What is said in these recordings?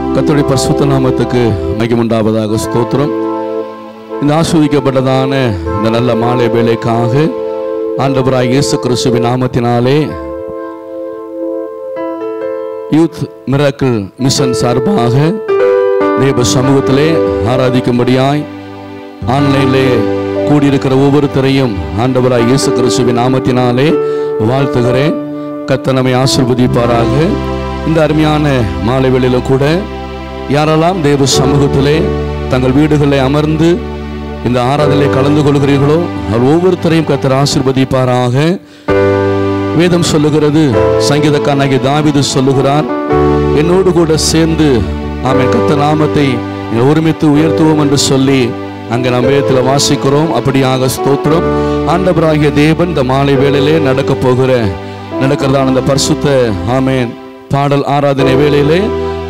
கர்த்தருடைய பரிசுத்த நாமத்துக்கு மகிமுண்டாவதாக ஸ்தோத்திரம் இந்த ஆஸ்வதிக்கப்பட்டதான இந்த நல்ல மாலை வேலைக்காக ஆண்டவராய் இயேசு கிறிஸ்துவின் நாமத்தினாலே யூத் மிராக்கிள் மிஷன் சார்பாக தேவ சமூகத்திலே ஆராதிக்கும்படியாய் ஆன்லைனிலே கூடியிருக்கிற ஒவ்வொருத்தரையும் ஆண்டவராய் இயேசு கிறிஸ்துவின் நாமத்தினாலே வாழ்த்துகிறேன் கர்த்தர் நம்மை ஆசிர்வதிப்பாராக இந்த அருமையான மாலை வேளையிலும் கூட யாரெல்லாம் தேவ சமூகத்திலே தங்கள் வீடுகளில் அமர்ந்து இந்த ஆராதனை கலந்து கொள்கிறீர்களோ அவர் ஒவ்வொருத்தரையும் கர்த்தர் ஆசிர்வதிப்பாராக வேதம் சொல்லுகிறது சங்கீதக்காரனாகிய தாவீது சொல்லுகிறார் என்னோடு கூட சேர்ந்து ஆமென் கத்த நாமத்தை ஒருமித்து உயர்த்துவோம் என்று சொல்லி அங்கே நாம் வேதத்தில் வாசிக்கிறோம் அப்படியாக ஸ்தோத்திரம் ஆண்டவராகிய தேவன் இந்த மாலை வேளையிலே நடக்க போகிற நடக்கிறதான அந்த பரிசுத்த ஆமேன் பாடல் ஆராதனை வேளையிலே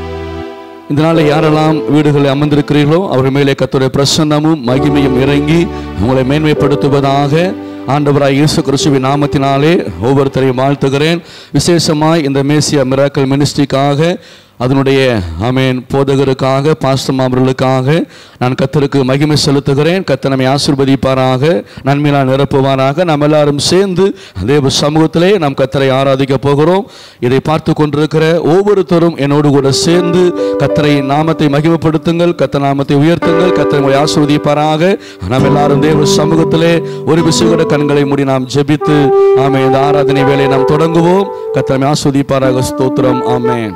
இந்த நாளில் யாரெல்லாம் வீடுகளில் அமர்ந்திருக்கிறீர்களோ அவர் மேலே கத்துடைய பிரசன்னமும் மகிமையும் இறங்கி உங்களை மேன்மைப்படுத்துவதாக ஆண்டவராய் இயேசு கிறிஸ்துவின் நாமத்தினாலே ஒவ்வொருத்தரையும் வாழ்த்துகிறேன் விசேஷமாய் இந்த மேசியா மிராக்கல் மினிஸ்ட்ரிக்காக அதனுடைய ஆமேன் போதகருக்காக பாஸ்தம் அவர்களுக்காக நான் கத்தருக்கு மகிமை செலுத்துகிறேன் கத்த நம்மை ஆசிர்வதிப்பாராக நன்மையினால் நிரப்புவாராக நாம் எல்லாரும் சேர்ந்து தேவ சமூகத்திலே நாம் கத்தரை ஆராதிக்க போகிறோம் இதை பார்த்து கொண்டிருக்கிற ஒவ்வொருத்தரும் என்னோடு கூட சேர்ந்து கத்தரை நாமத்தை மகிமைப்படுத்துங்கள் கத்த நாமத்தை உயர்த்துங்கள் கத்தரை உங்களை ஆசிர்வதிப்பாராக நாம் எல்லாரும் தேவ சமூகத்திலே ஒரு விசுகட கண்களை மூடி நாம் ஜெபித்து ஆமே இந்த ஆராதனை வேலையை நாம் தொடங்குவோம் கத்தரை ஆஸ்வதிப்பாராக ஸ்தோத்திரம் ஆமென்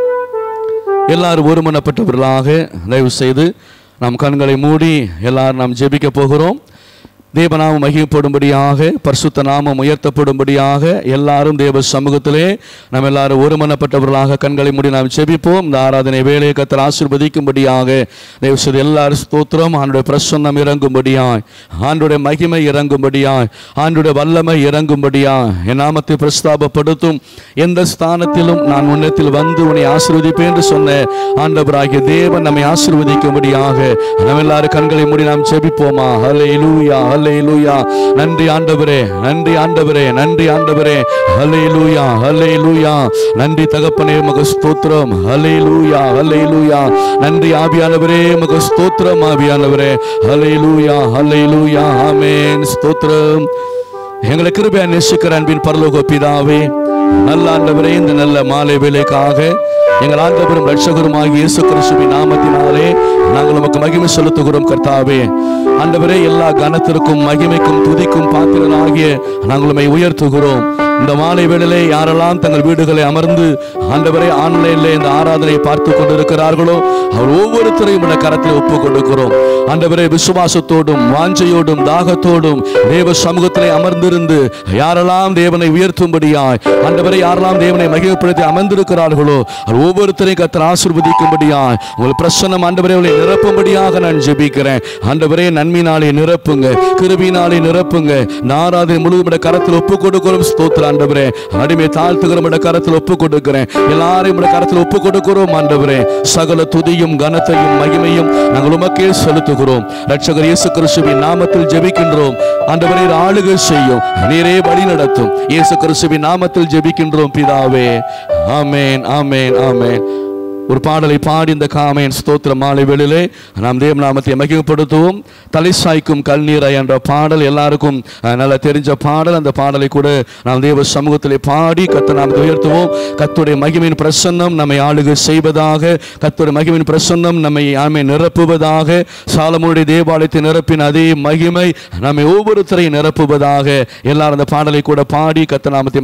எல்லாரும் ஒருமனப்பட்டவர்களாக தயவு செய்து நாம் கண்களை மூடி எல்லாரும் நாம் ஜெபிக்க போகிறோம் தேவநாமம் மகிமைப்படும்படியாக பரிசுத்த நாமம் உயர்த்தப்படும்படியாக எல்லாரும் தேவ சமூகத்திலே நாம் எல்லாரும் ஒருமனப்பட்டவர்களாக கண்களை மூடி நாம் ஜெபிப்போம் இந்த ஆராதனை வேலையை கத்தர் ஆசீர்வதிக்கும்படியாக தேவ செய்து எல்லாரும் ஸ்தோத்திரம் ஆண்டுடைய பிரசன்னம் இறங்கும்படியாய் ஆண்டுடைய மகிமை இறங்கும்படியாய் ஆண்டுடைய வல்லமை இறங்கும்படியாய் என் நாமத்தை பிரஸ்தாபப்படுத்தும் எந்த ஸ்தானத்திலும் நான் உன்னத்தில் வந்து உன்னை ஆசீர்வதிப்பேன் என்று சொன்ன ஆண்டவராகிய தேவன் நம்மை ஆசீர்வதிக்கும்படியாக நம்ம எல்லாரும் கண்களை மூடி நாம் ஜெபிப்போமா ஹலே லூயா ஹலே லூயா நன்றி ஆண்டவரே நன்றி ஆண்டவரே நன்றி ஆண்டவரே ஹலே லூயா ஹலே லூயா நன்றி தகப்பனே மக ஸ்தோத்திரம் ஹலே லூயா ஹலே லூயா நன்றி ஆவியானவரே மக ஸ்தோத்திரம் ஆவியானவரே ஹலே லூயா ஹலே லூயா ஆமேன் ஸ்தோத்திரம் எங்களை கிருபையா நேசிக்கிற அன்பின் பரலோக பிதாவே நல்ல ஆண்டவரே இந்த நல்ல மாலை வேலைக்காக எங்கள் ஆண்டவரும் ரட்சகருமாகிய இயேசு கிறிஸ்துவின் நாமத்தினாலே நாங்கள் உமக்கு மகிமை செலுத்துகிறோம் கர்த்தாவே ஆண்டவரே எல்லா கனத்திற்கும் மகிமைக்கும் துதிக்கும் பாத்திரனாகிய நாங்கள் உம்மை உயர்த்துகிறோம் இந்த மாலை வேளையிலே யாரெல்லாம் தங்கள் வீடுகளை அமர்ந்து ஆண்டவரே ஆன்லைன்ல இந்த ஆராதனையை பார்த்து கொண்டிருக்கிறார்களோ அவர் ஒவ்வொருத்தரையும் இந்த கரத்தில் ஒப்பு கொடுக்கிறோம் ஆண்டவரே விசுவாசத்தோடும் வாஞ்சையோடும் தாகத்தோடும் தேவ சமூகத்திலே அமர்ந்திருந்து யாரெல்லாம் தேவனை உயர்த்தும்படியாய் ஆண்டவரை யாரெல்லாம் தேவனை மகிழ்ப்படுத்தி அமர்ந்திருக்கிறார்களோ அவர் ஒவ்வொருத்தரையும் கத்தர் ஆசிர்வதிக்கும்படியாய் உங்கள் பிரசன்னம் ஆண்டவரை அவளை நிரப்பும்படியாக நான் ஜெபிக்கிறேன் ஆண்டவரே நன்மையினாலே நிரப்புங்க கிருபினாலே நிரப்புங்க நாராதை முழுவதும் கரத்தில் ஒப்பு கொடுக்கிறோம் ஸ்தோத்திர ஆண்டவரே அடிமை தாழ்த்துகிற உடைய கரத்தில் ஒப்பு கொடுக்கிறேன் எல்லாரையும் உடைய கரத்தில் ஒப்பு கொடுக்கிறோம் ஆண்டவரே சகல துதியும் கனத்தையும் மகிமையும் நாங்கள் உமக்கே செலுத்துகிறோம் ரட்சகர் இயேசு கிறிஸ்துவின் நாமத்தில் ஜெபிக்கின்றோம் ஆண்டவரே ஆளுகை செய்யும் நீரே வழி நடத்தும் இயேசு கிறிஸ்துவின் நாமத்தில் ஜெபிக்கின்றோம் பிதாவே ஆமேன் ஆமேன் ஆமேன் ஒரு பாடலை பாடி இந்த காமேன் ஸ்தோத்திர மாலை வேளையிலே நாம் தேவ நாமத்தை மகிமைப்படுத்துவோம் தலை சாய்க்கும் கல்நீரை என்ற பாடல் எல்லாருக்கும் அஹ், நல்லா தெரிஞ்ச பாடல் அந்த பாடலை கூட நாம் தேவ சமூகத்திலே பாடி கத்த நாம் உயர்த்துவோம் கத்துடைய மகிமையின் பிரசன்னம் நம்மை ஆளுகை செய்வதாக கத்துடைய மகிமையின் பிரசன்னம் நம்மை ஆமை நிரப்புவதாக சாலமுடைய தேவாலயத்தை நிரப்பின அதே மகிமை நம்மை ஒவ்வொருத்தரையும் நிரப்புவதாக எல்லாரும் அந்த பாடலை கூட பாடி கத்த நாமத்தை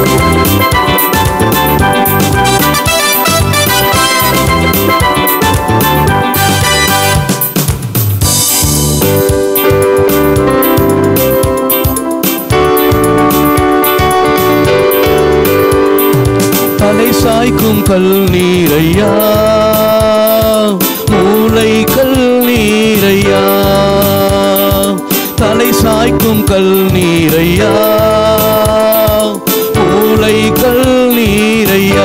மகிமை தலை சாய்க்கும் கல் நீரையா மூளை கல் நீரையா தலை சாய்க்கும் கல் நீரையா மூளை கல் நீரையா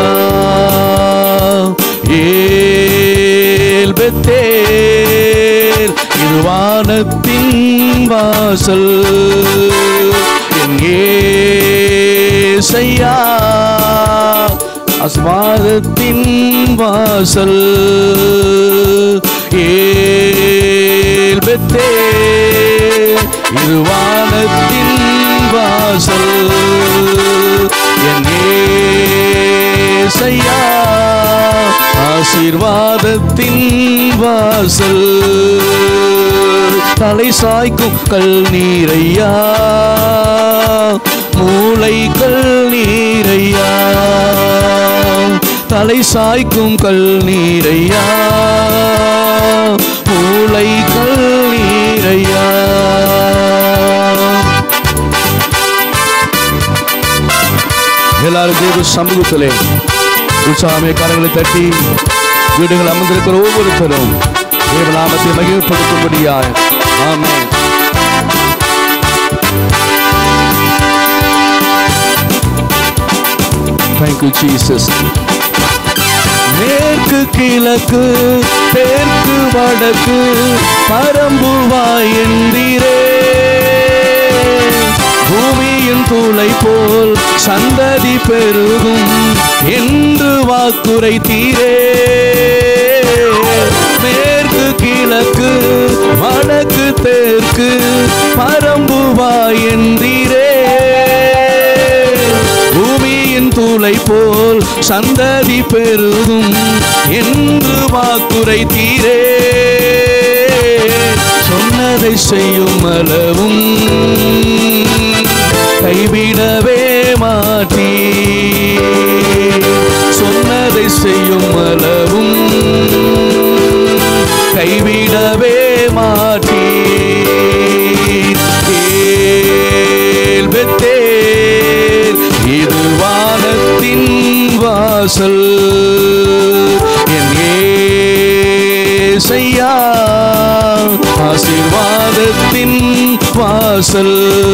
ஏல் பெத்தேல் இது வானத்தின் வாசல் எங்கே செய்யா ஆஸ்வாதத்தின் வாசல் ஏல் பெத்தே இது வானத்தின் வாசல் என் ஏசையா ஆசீர்வாதத்தின் வாசல் தலை சாய்க்கும் கல் நீரையா மூளை கல் நீரையா தலை சாய்க்கும் கல் நீரையா மூளை கல் நீரையா எல்லாரும் தேவ சமூகத்திலே உற்சாகமே கரங்களை தட்டி வீடுகள் அமர்ந்திருக்கிற ஒவ்வொருத்தரும் தேவ நாமத்தை மகிழ்ப்படுத்தும்படியாய் ஆமென் Thank you, Jesus. மேற்கு கிழக்கு தெற்கு வடக்கு பரம்புவாய் என்றீரே பூமியின் தூளை போல் சந்ததி பெருகும் என்று வாக்குரைத்தீரே மேற்கு கிழக்கு வடக்கு தெற்கு பரம்புவாய் என்றீரே பூமியின் தூளை போல் சந்ததி பெருகும் என்று வாக்குரைத்தீரே சொன்னதை செய்யும் அளவும் கைவிடவே மாட்டீ சொன்னதை செய்யும் அளவும் கைவிடவே மாட்டீ ஏல் பெத்தேல் இது வானத்தின் வாசல் என் ஏசையா ஆசீர்வாதத்தின் வாசல்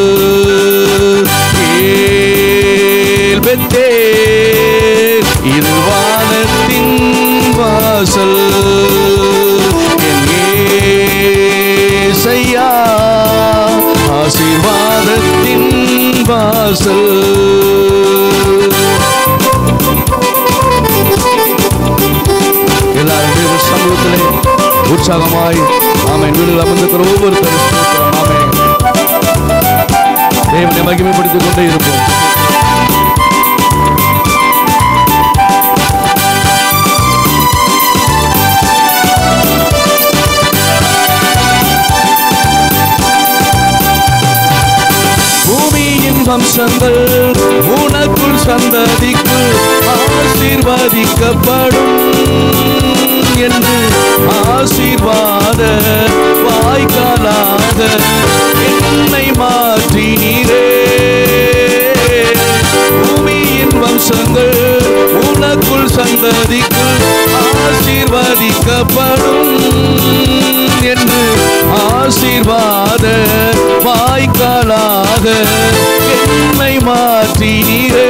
ஏல் பெத்தேல் இது வானத்தின் வாசல் என் ஏசையா ஆசீர்வாதத்தின் வாசல் எல்லாரும் தேவ சமூகத்திலே உற்சாகமாய் ஆமை வீடுகள் அமர்ந்திருக்கிற ஒவ்வொருத்தரும் ஸ்தோத்திரம். ஆமென். தேவனை மகிமைப்படுத்திக் கொண்டே இருப்போம் பூமியின் வம்சங்கள் உனக்குள் சந்ததிக்கு ஆசீர்வதிக்கப்படும் என்று ஆசீர்வாத வாய்க்காலாக என்னை மாற்றினீரே பூமியின் வம்சங்கள் உனக்குள் சந்ததிக்கு ஆசீர்வதிக்கப்படும் என்று ஆசீர்வாத வாய்க்காலாக என்னை மாற்றினீரே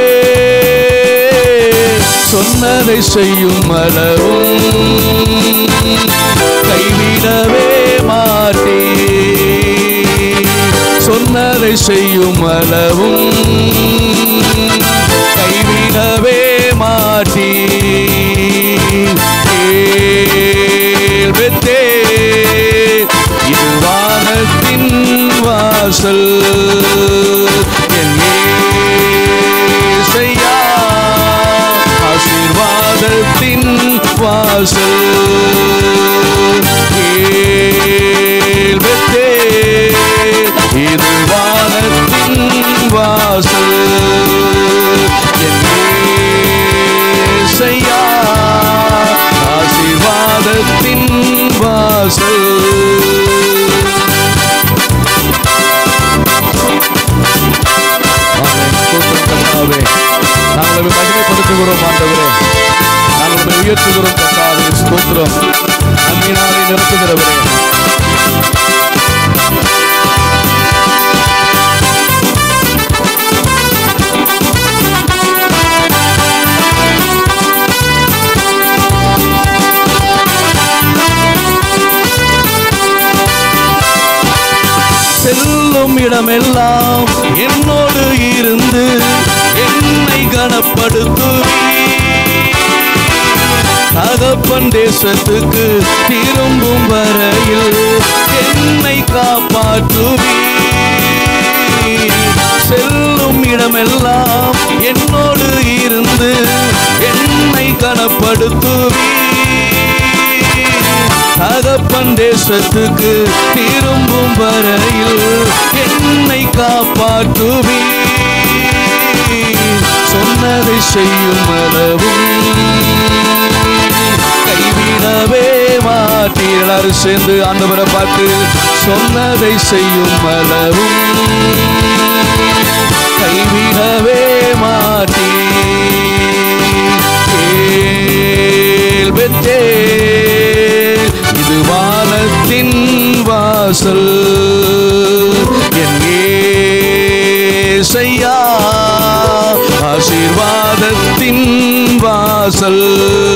சொன்னதை செய்யும் அளவும் கைவிடவே மாட்டே சொன்னதை செய்யும் அளவும் கைவிடவே மாட்டே ஏல் பெத்தே இது வானத்தின் வாசல் என் ஏசையா ஆசீர்வாதத்தின் வாசல் ஏல் பெத்தே இது வானத்தின் வாசல் என் ஏசையா ஆசீர்வாதத்தின் வாசல் ஆமென். ஸ்தோத்திரம் கர்த்தாவே. நாங்கள் உம்மை மகிமைப்படுத்துகிறோம் ஆண்டவரே நாங்கள் உம்மை உயர்த்துகிறோம் கர்த்தாவே ஸ்தோத்திரம் நன்மையினாலே நிரப்புகிறவரே செல்லும் இடமெல்லாம் என்னோடு இருந்து என்னை கனப்படுத்துவீர் தகப்பன் தேசத்துக்கு திரும்பும் வரையில் என்னை காப்பாற்றுவீர் செல்லும் இடமெல்லாம் என்னோடு இருந்து என்னை கனப்படுத்துவீர் தகப்பன் தேசத்துக்கு திரும்பும் வரையில் என்னை காப்பாற்றுவீர் சொன்னதை செய்யும் அளவும் கைவிடவே மாட்டீர் எல்லாரும் சேர்ந்து ஆண்டவரை பார்த்து சொன்னதை செய்யும் அளவும் கைவிடவே மாட்டீர் பெற்றேன் இது வானத்தின் வாசல் என் ஏசையா ஆசீர்வாதத்தின் வாசல்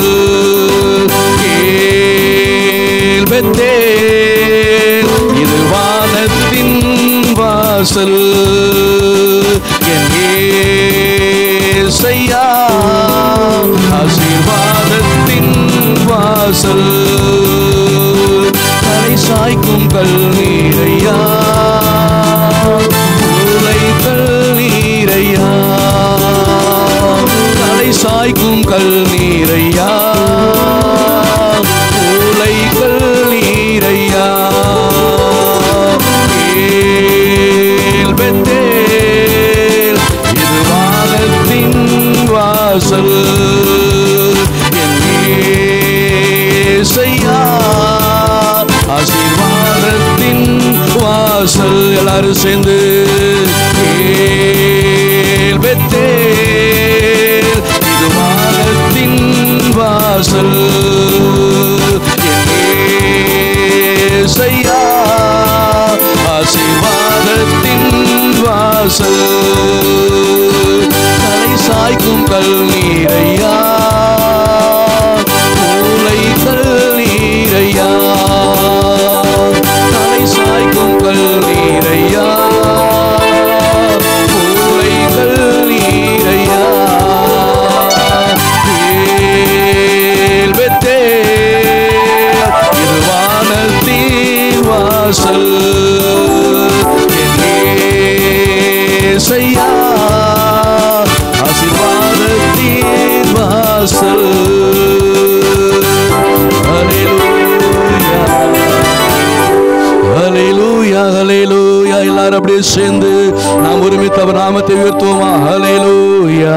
கேள் பெற்றேன் இது வானத்தின் வாசல் என் ஏசையா ஆசீர்வாதத்தின் வாசல் தலை சாய்க்கும் கல்நீரையா மூளை கல்நீரையா தலை சாய்க்கும் கல்நீரையா மூளை கல்நீரையா கேள் பெற்றேன் இது வானத்தின் வாசல் என் ஏசையா ஆசீர்வாதத்தின் வாசல் எல்லாரும் சேர்ந்து கேள் பெற்றேன் இது வானத்தின் வாசல் என் ஏசையா ஆசீர்வாதத்தின் வாசல் தலை சாய்க்கும் கல்நீரையா மூளை கல்நீரையா தலை சாய்க்கும் கல்நீரையா மூளை கல்நீரையா வேல் பெற்றேன் இது வானத்தின் வாசல் என் ஏசையா ஆசீர்வாதத்தின் வாசல் ஹalleluya ஹalleluya ஹalleluya எல்லாரும் அப்படியே சேர்ந்து நாம் ஒருமித்த அவர் நாமத்தை உயர்த்துவோமா ஹalleluya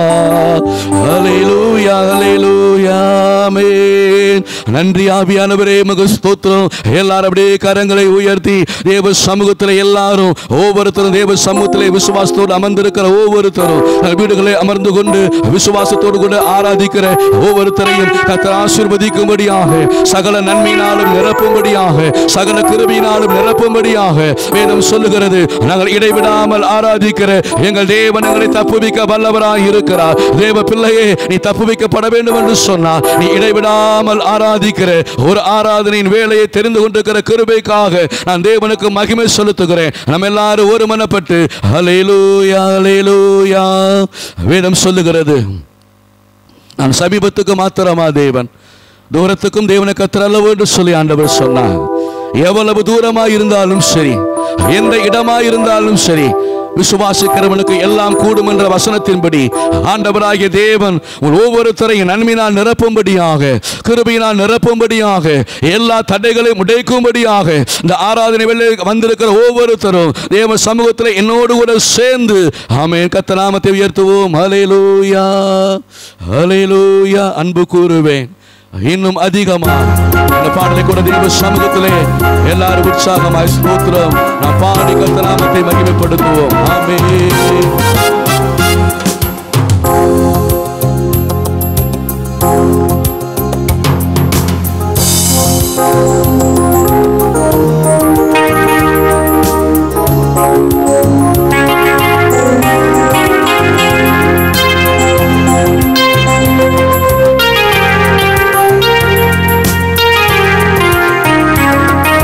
ஹalleluya ஹalleluya ஆமென் நன்றி ஆவியானவரே மக ஸ்தோத்திரம் எல்லாரும் அப்படியே கரங்களை உயர்த்தி தேவ சமூகத்தில் எல்லாரும் ஒவ்வொருத்தரும் தேவ சமூகத்திலே விசுவாசத்தோடு அமர்ந்திருக்கிற ஒவ்வொருத்தரும் தங்கள் வீடுகளை அமர்ந்து கொண்டு விசுவாசத்தோடு கூட ஆராதிக்கிற ஒவ்வொருத்தரையும் கத்தர் ஆசீர்வதிக்கும்படியாக சகல நன்மையினாலும் நிரப்பும்படியாக சகல கிருபியினாலும் நிரப்பும்படியாக வேதம் சொல்லுகிறது நாங்கள் இடைவிடாமல் ஆராதிக்கிற எங்கள் தேவன் எங்களை தப்புவிக்க வல்லவராய் இருக்கிறார் தேவ பிள்ளையே நீ தப்புவிக்கப்பட வேண்டும் என்று சொன்னார் நீ இடைவிடாமல் ஆராதிக்கிற ஒரு ஆராதனையின் வேலையை தெரிந்து கொண்டிருக்கிற கிருபைக்காக நான் தேவனுக்கு மகிமை செலுத்துகிறேன் நம்ம எல்லாரும் ஒரு மனப்பட்டு ஹalleluya ஹalleluya வேதம் சொல்லுகிறது நான் சமீபத்துக்கு மாத்திரமா தேவன் தூரத்துக்கும் தேவனை கத்திரல்லவோ என்று சொல்லி ஆண்டவர் சொன்னார் எவ்வளவு தூரமா இருந்தாலும் சரி எந்த இடமா இருந்தாலும் சரி விசுவாசிக்கிறவனுக்கு எல்லாம் கூடும் என்ற வசனத்தின்படி ஆண்டவராகிய தேவன் உன் ஒவ்வொருத்தரையும் நன்மையினால் நிரப்பும்படியாக கிருபையினால் நிரப்பும்படியாக எல்லா தடைகளையும் உடைக்கும்படியாக இந்த ஆராதனை வேளையில் வந்திருக்கிற ஒவ்வொருத்தரும் தேவ சமூகத்தில் என்னோடு கூட சேர்ந்து ஆமென் கத்த நாமத்தை உயர்த்துவோம் ஹalleluya ஹalleluya அன்பு கூறுவேன் இன்னும் அதிகமா இந்த பாடலை கூட தேவ சமூகத்திலே எல்லாரும் உற்சாகமாய் ஸ்தோத்திரம் நாம் பாடி கத்த நாமத்தை மகிமைப்படுத்துவோம் ஆமென்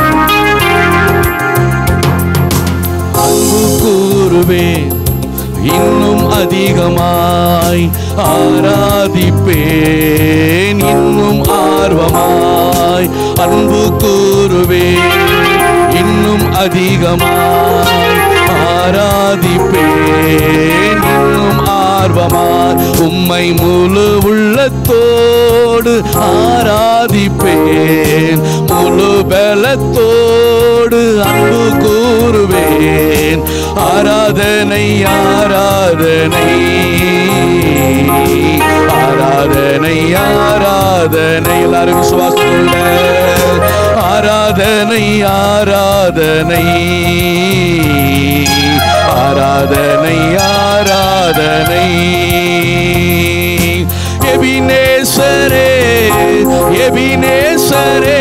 அன்பு கூறுவேன் ஆராதிப்பேன் இன்னும் ஆர்வமாய் அன்பு கூறுவேன் இன்னும் அதிகமாய் ஆராதிப்பேன் இன்னும் ஆர்வமாய் உம்மை முழு உள்ளத்தோடு ஆராதிப்பேன் முழு பலத்தோடு அன்பு கூறுவேன் ஆராதனை ஆராதனை ஆராதனை ஆராதனை எல்லாரும் விசுவாசத்தோட ஆராதனை ஆராதனை ஆராதனை ஆராதனை எபினேசரே எபினேசரே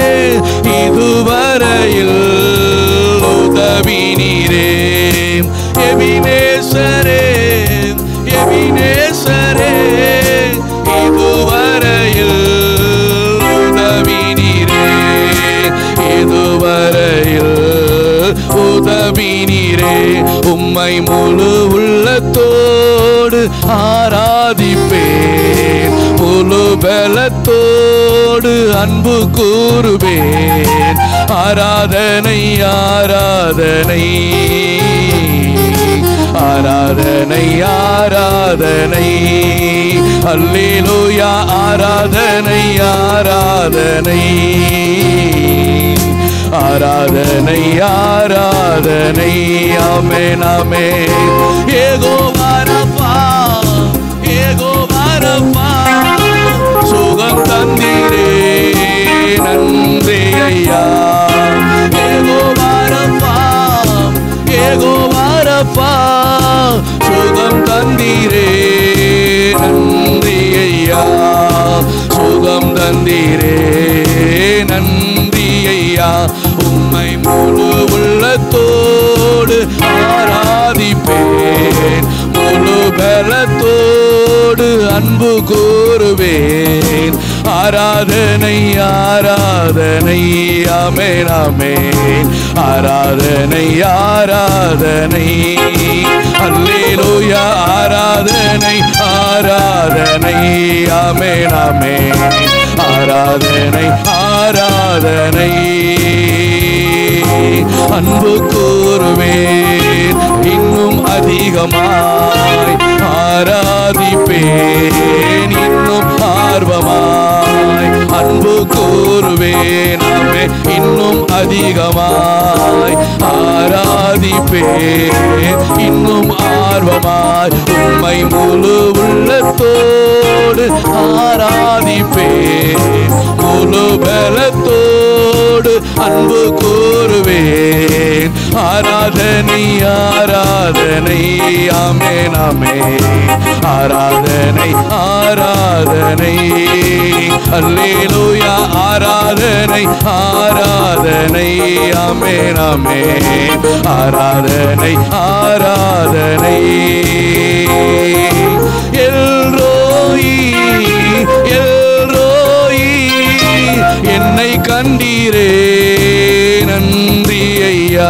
இதுவரையில் உதவி நீரே எபினேசரே எபினேசரே இதுவரையில் உதவி நீரே இதுவரையில் உதவி நீரே உம்மை முழு உள்ளத்தோடு ஆராதிப்பேன் முழு பலத்தோடு அன்பு கூறுவேன் ஆராதனை ஆராதனை ஆராதனை ஆராதனை அல்லேலூயா ஆராதனை ஆராதனை ஆராதனை ஆராதனை ஆமென் ஆமென் ஏகோ வரப்பா ஏகோ வரப்பா சுகம் தந்தீரே நன்றி ஐயா ஏகோ வரப்பா ஏகோ வரப்பா சுகம் தந்தீரே நன்றி ஐயா சுகம் தந்தீரே நன்றி ஐயா உம்மை முழு உள்ளத்தோடு ஆராதிப்பேன் முழு பலத்தோடு அன்பு கூறுவேன் ஆராதனை ஆராதனை ஆமென் ஆமென் ஆராதனை ஆராதனை அல்லேலூயா ஆராதனை ஆராதனை ஆமென் ஆமென் ஆராதனை ஆராதனை அன்பு கூறுவேன் இன்னும் அதிகமாய் ஆராதிப்பேன் இன்னும் ஆர்வமாய் அன்பு கூறுவேன் ஆமே இன்னும் அதிகமாய் ஆராதிப்பேன் இன்னும் ஆர்வமாய் உம்மை முழு உள்ளத்தோடு ஆராதிப்பேன் முழு பலத்தோடு அன்பு கூறுவேன் ஆராதனை ஆராதனை ஆமென் ஆமென் ஆராதனை ஆராதனை அல்லேலூயா ஆராதனை ஆராதனை ஆமென் ஆமென் ஆராதனை ஆராதனை எல்ரோயி எல்ரோயி என்னை கண்டீரே நன்றி ஐயா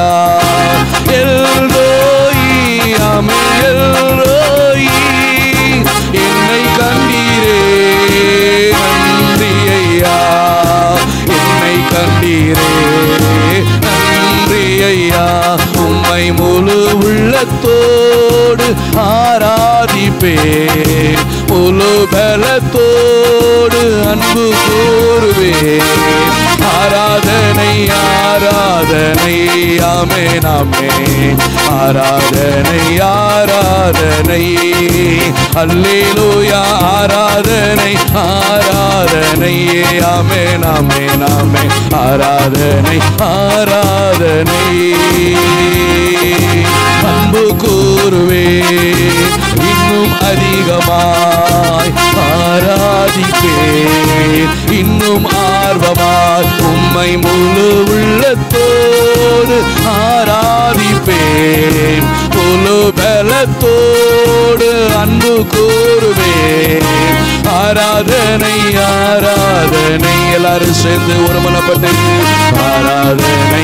எல்ரோயி ஆமே எல்ரோயி என்னை கண்டீரே நன்றி ஐயா என்னை கண்டீரே நன்றி ஐயா உம்மை முழு உள்ளத்தோடு ஆராதிப்பேன் முழு பலத்தோடு அன்பு கூறுவேன் ஆராதனை ஆராதனை ஆமே நாமே ஆராதனை ஆராதனை அல்லேலூயா ஆராதனை ஆராதனை ஆமே நாமே நாமே ஆராதனை ஆராதனை அன்பு கூறுவேன் இன்னும் அதிகமாய் ஆராதிப்பேன் இன்னும் ஆர்வமாய் உம்மை முழு உள்ளத்தோடு ஆராதிப்பேன் முழு பலத்தோடு அன்பு கூறுவேன் ஆராதனை ஆராதனை எல்லாரும் சேர்ந்து ஒருமனப்பட்டு ஆராதனை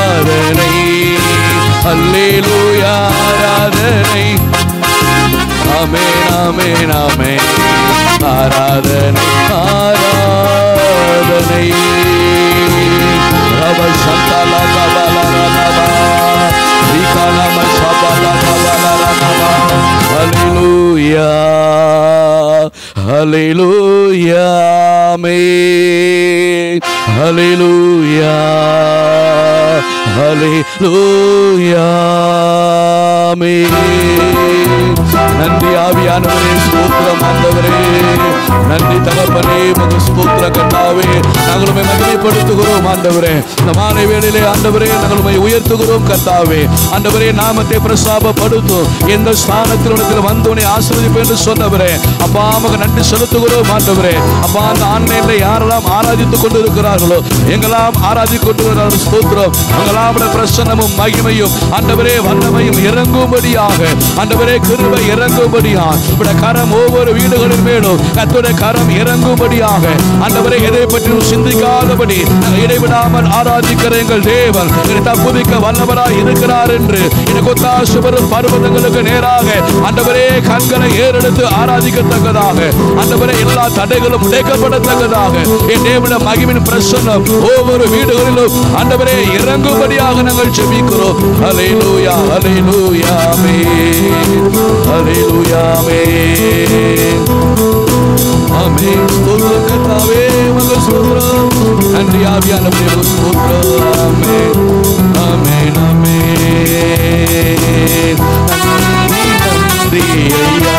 ஆராதனை அல்லேலூயா ஆராதனை ஆமென் ஆமென் ஆமென் ஆராதனை ஆராதனை ரப சந்தல கபல ரபா ரிகலம சபல கபல ரபா ஹalleluya ஹalleluya ஆமென் ஹalleluya ஹalleluya ஆமென் நன்றி ஆவியானவரே ஸ்தோத்திரம் ஆண்டவரே நன்றி தகப்பனே மது ஸ்தோத்திர கட்டாவே நாங்கள் உம்மை மகிமைப்படுத்துகிறோம் ஆண்டவரே இந்த மாலை வேளையிலே ஆண்டவரே நாங்கள் உம்மை உயர்த்துகிறோம் கர்த்தாவே ஆண்டவரே நாமத்தை பிரசாபப்படுத்தும் எந்த ஸ்தானத்தில் உனக்கு வந்து உன்னை ஆசீர்வதிப்பேன் என்று சொன்னவரே அப்பா நமக்கு நன்றி செலுத்துகிறோம் ஆண்டவரே அப்பா அந்த ஆன்லைன்ல யாரெல்லாம் ஆராதித்துக் கொண்டு இருக்கிறார்களோ எங்கெல்லாம் ஆராதித்துக் கொண்டு இருக்கிறார்கள் ஸ்தோத்திரம் அங்கெல்லாம் உம்முடைய பிரசன்னமும் மகிமையும் ஆண்டவரே வல்லமையும் இறங்கும்படியாக ஆண்டவரே கிருபை இறங்கும்படியாக உம்முடைய கரம் ஒவ்வொரு வீடுகளின் மேலும் கர்த்தருடைய கரம் இறங்கும்படியாக ஆண்டவரே எதை பற்றியும் சிந்திக்காதபடி நாங்கள் இடைவிடாமல் ஆராதிக்கிற எங்கள் தேவன் என்னை தப்புவிக்க வல்லவராய் இருக்கிறார் என்று எனக்கு ஒத்தாசு வரும் பர்வதங்களுக்கு நேராக ஆண்டவரே கண்களை ஏறெடுத்து ஆராதிக்கத்தக்கதாக ஆண்டவரே எல்லா தடைகளும் உடைக்கப்படத்தக்கதாக என் தேவன மகிமின் பிரசன்னம் ஒவ்வொரு வீடுகளிலும் ஆண்டவரே இறங்கும்படியாக நாங்கள் ஜெபிக்கிறோம் ஹalleluya ஹalleluya ஆமென் ஹalleluya ஆமென் ஆமென் ஸ்தோத்திரம் கர்த்தாவே மகள் ஸ்தோத்திரம் நன்றி ஆவியானவரே உமக்கு ஸ்தோத்திரம் ஆமென் ஆமென் ஆமென் நன்றி நன்றி ஐயா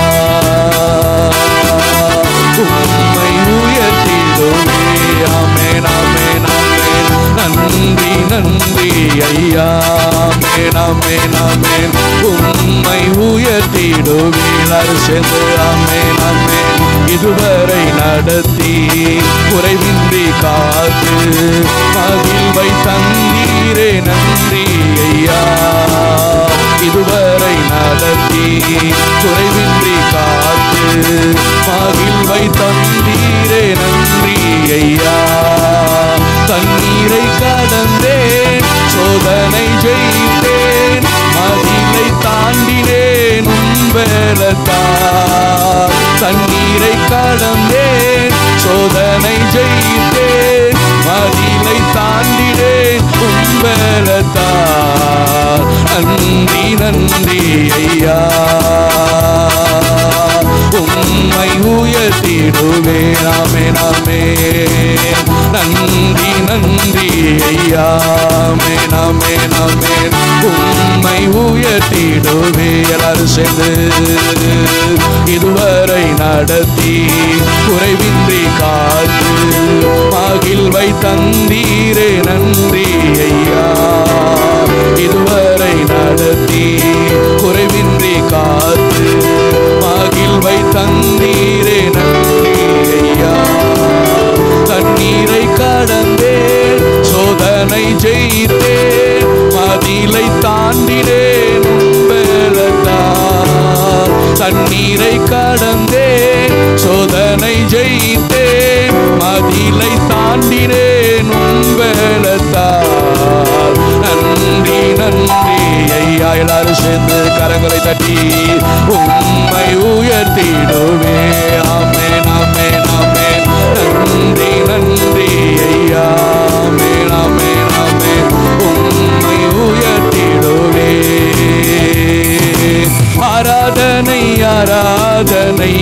உம்மை உயர்த்திடுவே ஆமென் ஆமென் ஆமென் நன்றி நன்றி ஐயா ஆமென் ஆமென் ஆமென் உம்மை உயர்த்திடுவே எல்லாரும் சேர்ந்து ஆமென் ஆமென் இதுவரை நடத்தி குறைவின்றி காத்து மகிழ்வை தந்தீரே நன்றி ஐயா இதுவரை நடத்தி குறைவின்றி காத்து மகிழ்வை தந்தீரே நன்றி ஐயா தண்ணீரை கடந்தேன் சோதனை ஜெயித்தேன் மதிலை தாண்டினேன் உன்பலத்தார் தண்ணீரை கடந்தேன் சோதனை ஜெயித்தேன் மதிலை தாண்டினேன் உன்பலத்தார் நன்றி நன்றி ஐயா உம்மை உயர்த்திடுவே நாமே நாமே நன்றி நன்றி ஐயா மே நாமே நாமே உம்மை உயர்த்திடுவே எல்லாரும் சேர்ந்து இதுவரை நடத்தி குறைவின்றி காத்து மகிழ்வை தந்தீரே நன்றி ஐயா இதுவரை நடத்தி குறைவின்றி காத்து மகிழ்வை தந்தீரே நன்றி ஐயா தண்ணீரை கடந்தேன் சோதனை ஜெயித்தேன் மதிலை தாண்டினேன் உன்பலத்தால் தண்ணீரை கடந்தேன் சோதனை ஜெயித்தேன் மதிலை தாண்டினேன் உன்பலத்தால் நன்றி நன்றி ஐயா எல்லாரும் சேர்ந்து கரங்களை தட்டி உம்மை உயர்த்திடுவே ஆமென் ஆமென் ஆமென் நன்றி நன்றி ஐயா ஆமென் ஆமென் ஆமென் உம்மை உயர்த்திடுவே ஆராதனை ஆராதனை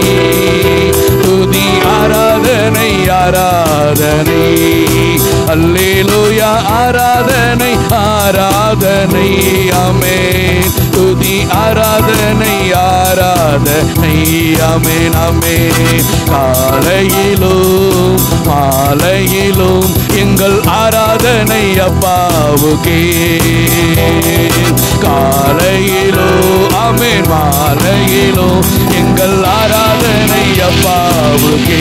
துதி ஆராதனை ஆராதனை அல்லேலூயா ஆராதனை ஆராதனை ஆமென் துதி ஆராதனை ஆராதனை ஆமென் ஆமென் காலையிலும் மாலையிலும் எங்கள் ஆராதனை அப்பாவுக்கே காலையிலோ ஆமென் மாலையிலோ எங்கள் ஆராதனை அப்பாவுக்கே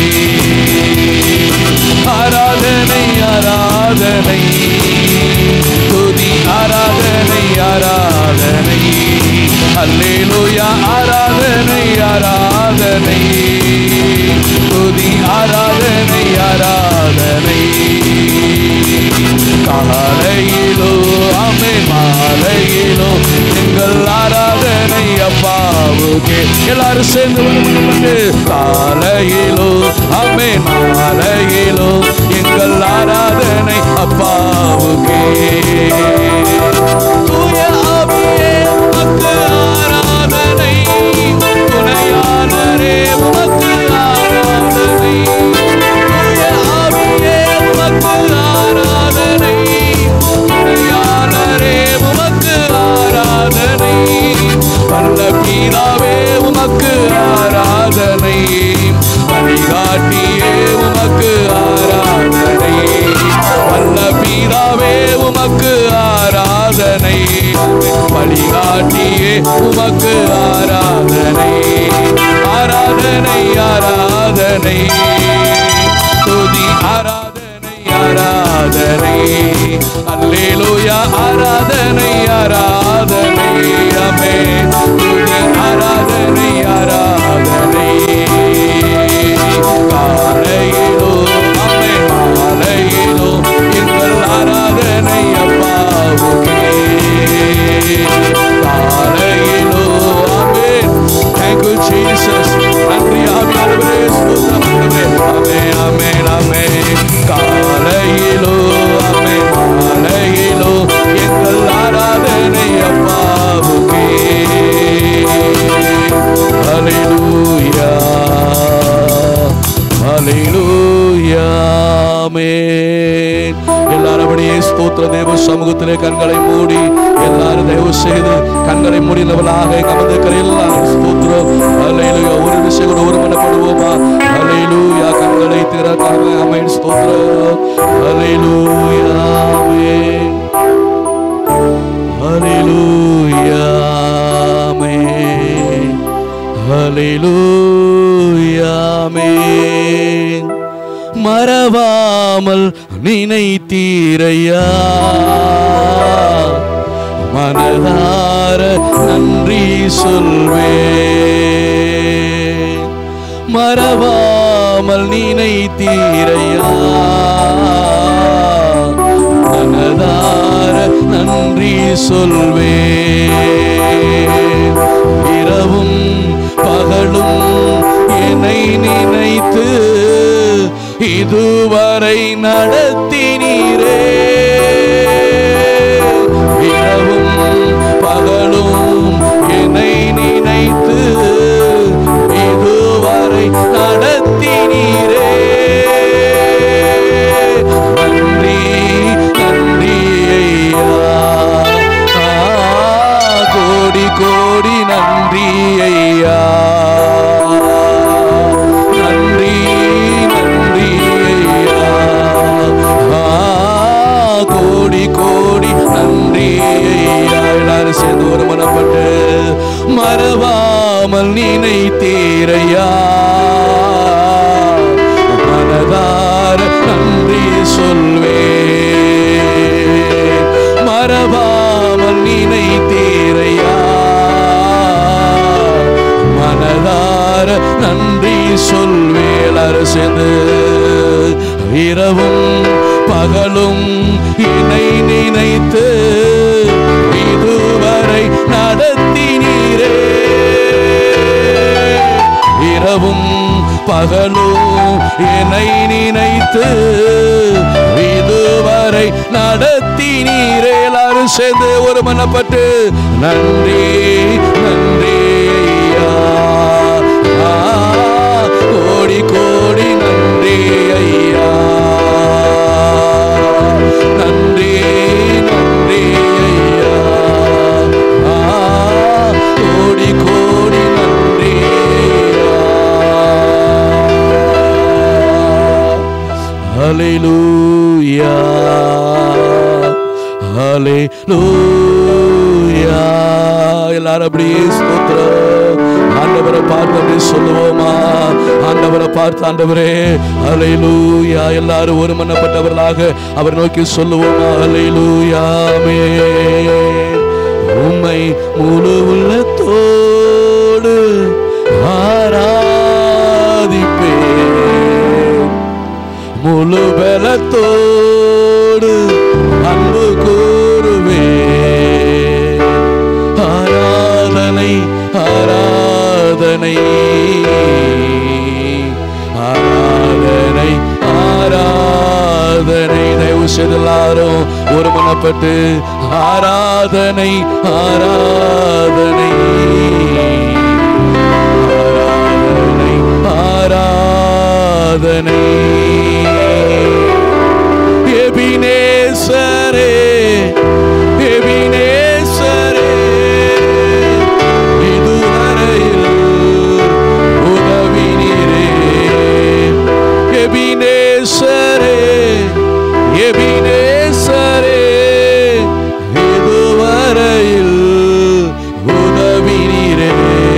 ஆராதனை ஆராதனை துதி ஆராதனை ஆராதனை அல்லேலூயா ஆராதனை ஆராதனை துதி ஆராதனை ஆராதனை காலையிலோ ஆமே மாலையிலோ எங்கள் ஆராதனை ஆராதனை அப்பாவுக்கே எல்லாரும் சேர்ந்து வருமானப்பட்டு காலையிலோ அமே மாலையிலோ எங்கள் ஆராதனை அப்பாவுக்கே தூய ஆவியே உமக்கு ஆராதனை துணையாளரே உமக்கு ஆராதனை தூய ஆவியே உமக்கு ஆராதனை துணையாளரே உமக்கு ஆராதனை வல்ல பீதாவே உமக்கு ஆராதனை வழிகாட்டியே உமக்கு ஆராதனை வல்ல பீதாவே உமக்கு ஆராதனை வழிகாட்டியே உமக்கு ஆராதனை ஆராதனை ஆராதனை துதி ஆராதனை ஆராதனை அல்லேலூயா ஆராதனை ஆராதனை அமே துதி ஆராதனை ஆராதனை காலையிலோ அமே மாலையிலோ எங்கள் ஆராதனை அப்பாவுக்கே காலையிலோ அமே Thank you, Jesus. நன்றி ஆவியானவரே ஸ்தோத்திரம் ஆண்டவரே. ஆமே ஆமே ஆமே காலையிலோ ஆமே மாலையிலோ எங்கள் ஆராதனை அப்பாவுக்கே ஹalleluya ஹalleluya ஆமென் எல்லாரும் அப்படியே ஸ்தோத்திர தேவ சமூகத்திலே கண்களை மூடி எல்லாரும் தயவு செய்து கண்களை மூடினவளாக கமந்திருக்கிற எல்லாரும் ஸ்தோத்திரம் ஹalleluya ஒரு விஷயம் கூட ஒரு மனப்படுவோமா ஹalleluya கண்களை திறக்காம ஆமென் ஸ்தோத்திரம் ஹalleluya ஆமென் ஹalleluya ஆமென் ஹalleluya ஆமென் மறவாமல் நினைத்தீரையா மனதார நன்றி சொல்வேன் மறவாமல் நினைத்தீரையா மனதார நன்றி சொல்வேன் இரவும் பகலும் என்னை நினைத்து இதுவரை நடத்தினீரே இரவும் பகலும் என்னை நினைத்து இதுவரை நடத்தினீரே நன்றி நன்றி ஐயா ஆ, கோடி கோடி நன்றி ஐயா நன்றி நன்றி ஐயா ஆ, கோடி கோடி நன்றி ஐயா எல்லாரும் சேர்ந்து ஒரு மனப்பட்டு மறவாமல் நினைத்தீரையா மனதார நன்றி சொல்வேன் மறவாமல் நினைத்தீரையா மனதார நன்றி சொல்வேலர் சேர்ந்து இரவும் பகலும் இணை நினைத்து இதுவரை நடத்தினீரே இரவும் பகலும் என்னை நினைத்து இதுவரை நடத்தினீரே எல்லாரும் சேர்ந்து ஒரு மனப்பட்டு நன்றி நன்றி ஐயா ஆ, கோடி கோடி நன்றி ஐயா நன்றி நன்றி ஐயா ஆ, கோடி கோடி நன்றி ஹalleluya ஹalleluya எல்லாரும் அப்படியே ஸ்தோத்திரம் ஆண்டவரை பார்த்து அப்படியே சொல்லுவோமா ஆண்டவரை பார்த்து ஆண்டவரே ஹalleluya எல்லாரும் ஒரு மனப்பட்டவர்களாக அவர் நோக்கி சொல்லுவோமா ஹalleluya ஆமென் உம்மை முழு உள்ளத்தோடு ஆராதிப்பேன் முழு பலத்தோடு அன்பு கூறுவே ஆராதனை ஆராதனை ஆராதனை ஆராதனை தயவு செய்து எல்லாரும் ஒரு மனப்பட்டு ஆராதனை ஆராதனை ஆராதனை ஆராதனை எபினேசரே எபினேசரே இதுவரையில் உதவினீரே எபினேசரே எபினேசரே இதுவரையில் உதவினீரே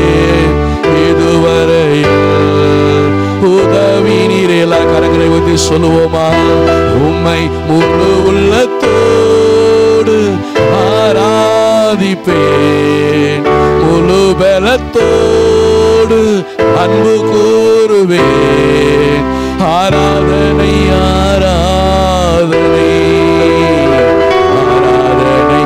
இதுவரையில் உதவினீரே எல்லா கரங்களை ஊற்றி சொல்லுவோமா உம்மை முழு உள்ளத்தோடு ஆராதிப்பேன் முழு பலத்தோடு அன்பு கூறுவேன் ஆராதனை ஆராதனை ஆராதனை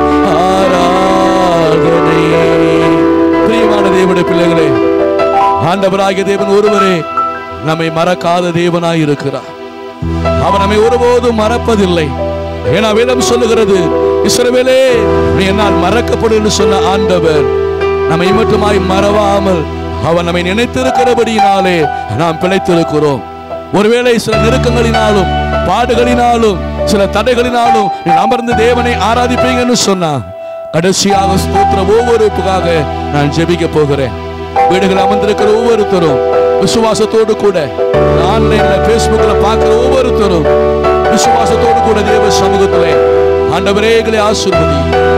ஆராதனை பிரியமான தேவனுடைய பிள்ளைகளே ஆண்டவராகிய தேவன் ஒருவரே நம்மை மறக்காத தேவனாய் இருக்கிறார் அவர் நம்மை ஒருபோதும் மறப்பதில்லை ஏன்னா வேதம் சொல்லுகிறது இஸ்ரவேலே நீ என்னால் மறக்கப்படும் என்று சொன்ன ஆண்டவர் நம்மை மட்டுமாய் மறவாமல் அவர் நம்மை நினைத்திருக்கிறபடியினாலே நாம் பிழைத்திருக்கிறோம் ஒருவேளை சில நெருக்கங்களினாலும் பாடுகளினாலும் சில தடைகளினாலும் நீ அமர்ந்து தேவனை ஆராதிப்பீங்கன்னு சொன்னா கடைசியாக ஸ்தோத்திர ஒவ்வொருக்காக நான் ஜெபிக்க போகிறேன் வீடுகள் அமர்ந்திருக்கிற ஒவ்வொருத்தரும் விசுவாசத்தோடு கூட ஆன்லைன்ல பேஸ்புக்ல பார்க்கிற ஒவ்வொருத்தரும் விசுவாசத்தோடு கூட தேவ சமூகத்திலே ஆண்டவரே எங்களை ஆசீர்வதி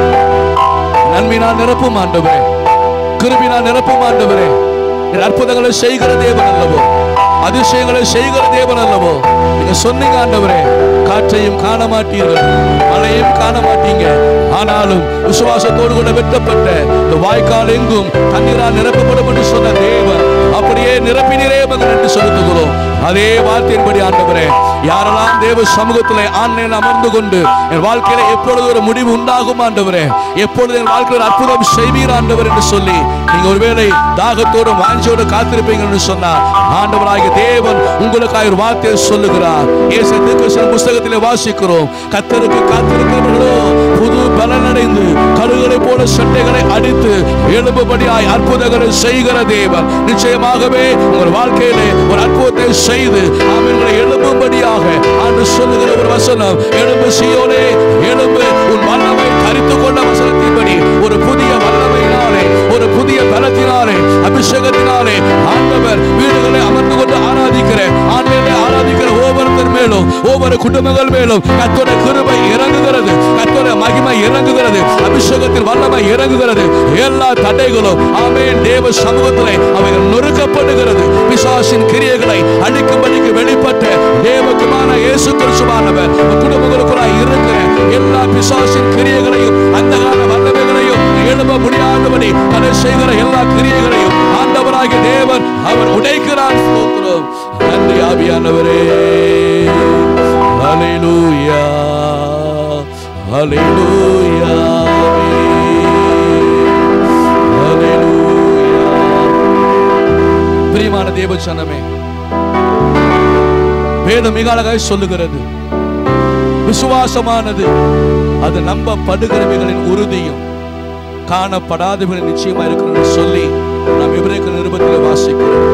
நன்மையினால் நிரப்பும் ஆண்டவரே கிருபினால் நிரப்பும் ஆண்டவரே நீர் அற்புதங்களை செய்கிற தேவன் அல்லவோ அதிசயங்களை செய்கிற தேவன் அல்லவோ நீங்க சொன்னீங்க ஆண்டவரே காற்றையும் காண மாட்டீர்கள் மழையும் காண மாட்டீங்க ஆனாலும் விசுவாசத்தோடு கூட வெட்டப்பட்ட இந்த வாய்க்கால் எங்கும் தண்ணீரால் நிரப்பப்படும் என்று சொன்ன தேவன் அப்படியே நிரப்பினரே மகன் என்று செலுத்துகிறோம் அதே வார்த்தையின்படி ஆண்டவரே யாரெல்லாம் தேவ சமூகத்திலே ஆன்லைன் அமர்ந்து கொண்டு என் வாழ்க்கையில எப்பொழுது ஒரு முடிவு உண்டாகும் ஆண்டவரே எப்பொழுது என் வாழ்க்கையில் ஒரு அற்புதம் செய்வீர் ஆண்டவர் என்று சொல்லி நீங்க ஒருவேளை தாகத்தோடும் வாஞ்சியோடு காத்திருப்பீங்க என்று சொன்னார் ஆண்டவராகிய தேவன் உங்களுக்காக ஒரு வார்த்தையை சொல்லுகிறார் இயேசு தீர்க்கதரிசன புஸ்தகத்திலே வாசிக்கிறோம் கத்தருக்கு காத்திருக்கிறவர்களோ புது பலனடைந்து கருகளை போல சட்டைகளை அடித்து எழும்பும்படியாய் அற்புதங்களை செய்கிற தேவன் நிச்சயமாகவே உங்கள் வாழ்க்கையிலே ஒரு அற்புதத்தை செய்து அவர்களை எழும்பும்படியாக ஆண்டு சொல்லுகிற ஒரு வசனம் எழும்பு சியோனே எழும்பு உன் வல்லமை தரித்து கொண்ட வசனத்தின்படி ஒரு புதிய வல்லமையினாலே ஒரு புதிய பலத்தினாலே அபிஷேகத்தினாலே ஆண்டவர் வீடுகளை அமர்ந்து கொண்டு ஆராதிக்கிற ஆண்மையிலே ஆராதிக்கிற ஒவ்வொருத்தர் மேலும் ஒவ்வொரு குடும்பங்கள் மேலும் கத்தோட கிருபை இறங்குகிறது கத்தோட மகிமை இறங்குகிறது அபிஷேகத்தின் வல்லமை இறங்குகிறது எல்லா தடைகளும் ஆமென் தேவ சமூகத்திலே அவைகள் நொறுக்கப்படுகிறது பிசாசின் கிரியைகளை அழிக்கும்படிக்கு வெளிப்பட்ட தேவகுமான இயேசு கிறிஸ்துவானவர் குடும்பங்களுக்குள்ளாய் இருக்கிற எல்லா பிசாசின் கிரியைகளையும் அந்த கால வல்லமைகளையும் எழும்ப முடியாதபடி தடை செய்கிற எல்லா கிரியைகளையும் ஆண்டவராகிய தேவன் அவர் உடைக்கிறார் ஸ்தோத்திரம் நன்றி ஆவியானவரே ஹalleluya ஹalleluya ஹalleluya பிரியமான தேவச்சனமே வேதம் மிக அழகாய் சொல்லுகிறது விசுவாசமானது அது நம்பப்படுகிறவைகளின் உறுதியும் காணப்படாதவர்களின் நிச்சயமா இருக்கிறது சொல்லி நாம் எபிரேக்க நிருபத்தில் வாசிக்கிறோம்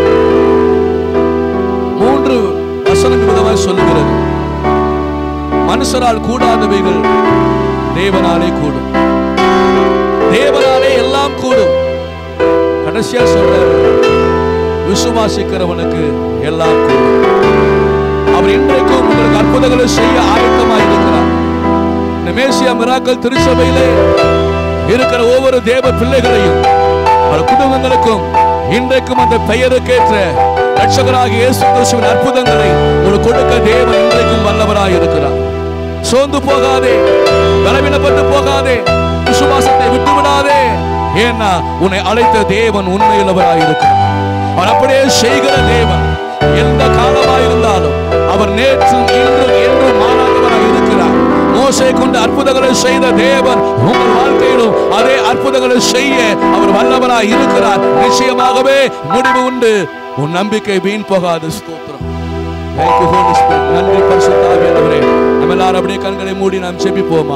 மூன்று வசனம் விதமாய் சொல்லுகிறது மனுஷரால் கூடாதவைகள் தேவனாலே கூடும் தேவனாலே எல்லாம் கூடும் கடைசியா சொல்றாரு விசுவாசிக்கிறவனுக்கு எல்லாம் கூடும் அவர் இன்றைக்கும் உங்களுக்கு அற்புதங்களை செய்ய ஆயத்தமாக இருக்கிறார் இந்த மேசியா மிராக்கள் திருச்சபையிலே இருக்கிற ஒவ்வொரு தேவ பிள்ளைகளையும் அவர் குடும்பங்களுக்கும் இன்றைக்கும் அந்த பெயருக்கேற்ற ரட்சகராக இயேசு கிறிஸ்துவின் அற்புதங்களை உங்களுக்கு கொடுக்க தேவன் இன்றைக்கும் வல்லவராய் இருக்கிறார் சோர்ந்து போகாதே பலவீனப்பட்டு போகாதே விசுவாசத்தை விட்டு விடாதே ஏன்னா உன்னை அழைத்த தேவன் உண்மையுள்ளவராய் இருக்கிறார் அவர் அப்படியே செய்கிற தேவன் எந்த காலமாய் இருந்தாலும் அவர் நேற்றும் இன்றும் என்றும் மாறாதவராய் இருக்கிறார் மோசையை கொண்டு அற்புதங்களை செய்த தேவன் உங்கள் வாழ்க்கையிலும் அதே அற்புதங்களை செய்ய அவர் வல்லவராய் இருக்கிறார் நிச்சயமாகவே முடிவு உண்டு உன் நம்பிக்கை வீண் போகாது ஸ்தோத்திரம் Thank you, Holy Spirit. நன்றி பரிசுத்தாவியானவரே நம்ம எல்லாரும் அப்படியே கண்களை மூடி நாம் செபிப்போமா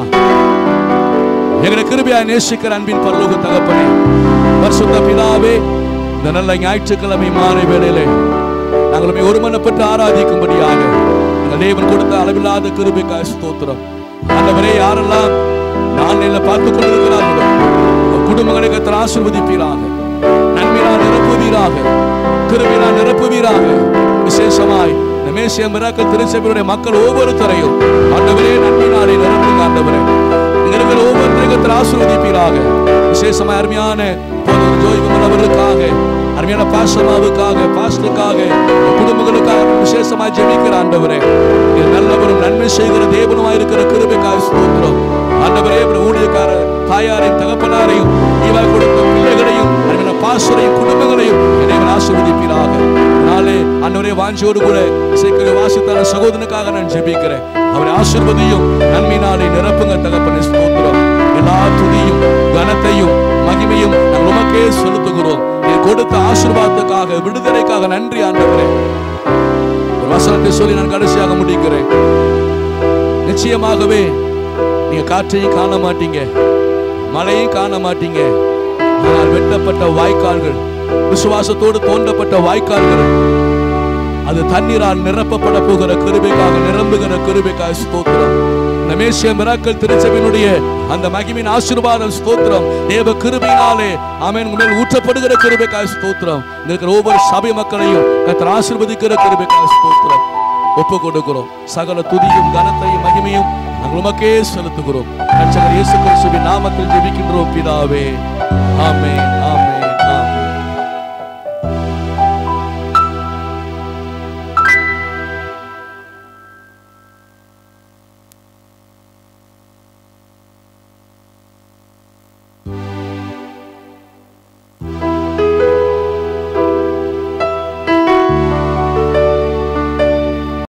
எங்களை கிருபையாய் நேசிக்கிற அன்பின் பரலோக தகப்பனே பரிசுத்த பிதாவே இந்த நல்ல ஞாயிற்றுக்கிழமை மாலை வேளையிலே நாங்களுமே ஒருமனப்பட்டு ஆராதிக்கும்படியாக எங்கள் தேவன் கொடுத்த அளவில்லாத கிருபைக்காய் ஸ்தோத்திரம் ஆண்டவரே யாரெல்லாம் நாளில பார்த்து கொண்டிருக்கிறார்களோ உங்கள் குடும்பங்களை கத்தர் ஆசீர்வதிப்பீராக நன்மையினால் நிரப்புவீராக கிருபினால் நிரப்புவீராக விசேஷமாய் இந்த மேசிய மிராக்கள் திருச்சபையுடைய மக்கள் ஒவ்வொருத்தரையும் ஆண்டவரே நன்மையினாலே நிரப்புங்க ஆண்டவரே இங்க இருக்கிற ஒவ்வொருத்தரையும் கத்தர் ஆசீர்வதிப்பீராக விசேஷமாய் அருமையான போதகர் ஜோய் விமல் அவர்களுக்காக அருமையான பாஸ்டமாவுக்காக பாஸ்டருக்காக குடும்பங்களுக்காக விசேஷமாய் ஜெபிக்கிற ஆண்டவரே நீர் நல்லவரும் நன்மை செய்கிற தேவனுமாய் இருக்கிற கிருபைக்காக ஸ்தோத்திரம் ஆண்டவரே இப்படி ஊழியக்கார தாயாரையும் தகப்பனாரையும் நீவாய் கொடுத்த பிள்ளைகளையும் அருமையான பாஸ்டரையும் குடும்பங்களையும் இறைவன் ஆசீர்வதிப்பீராக நாளே ஆண்டவரே வாஞ்சியோடு கூட இசைக்கரை வாசித்தார சகோதரனுக்காக நான் ஜெபிக்கிறேன் அவரை ஆசீர்வதியும் நன்மையினாலே நிரப்புங்க தகப்பனை ஸ்தோத்திரம் எல்லா துதியும் கனத்தையும் மகிமையும் நாங்கள் உமக்கே செலுத்துகிறோம் நீர் கொடுத்த ஆசீர்வாதத்துக்காக விடுதலைக்காக நன்றி ஆண்டவரே ஒரு வசனத்தை சொல்லி நான் கடைசியாக முடிக்கிறேன் நிச்சயமாகவே நீங்க காற்றையும் காண மாட்டீங்க மழையும் காண மாட்டீங்க ஆனால் வெட்டப்பட்ட வாய்க்கால்கள் விசுவாசத்தோடு தோண்டப்பட்ட வாய்க்கால்கள் அது தண்ணீரால் நிரப்பப்பட போகிற கிருபைக்காக நிரம்புகிற கிருபைக்காக ஸ்தோத்திரம் இந்த மேசிய மிராக்கள் திருச்சபையினுடைய அந்த மகிமின் ஆசீர்வாதம் ஸ்தோத்திரம் தேவ கிருபையினாலே ஆமென் உங்கள் மேல் ஊற்றப்படுகிற கிருபைக்காக ஸ்தோத்திரம் இங்க இருக்கிற ஒவ்வொரு சபை மக்களையும் கத்தர் ஆசீர்வதிக்கிற கிருபைக்காக ஸ்தோத்திரம் ஒப்பு கொடுக்கிறோம் சகல துதியும் கனத்தையும் மகிமையும் நாங்கள் உமக்கே செலுத்துகிறோம் ரட்சகர் இயேசு கிறிஸ்துவின் நாமத்தில் ஜெபிக்கின்றோம் பிதாவே ஆமென் ஆமென்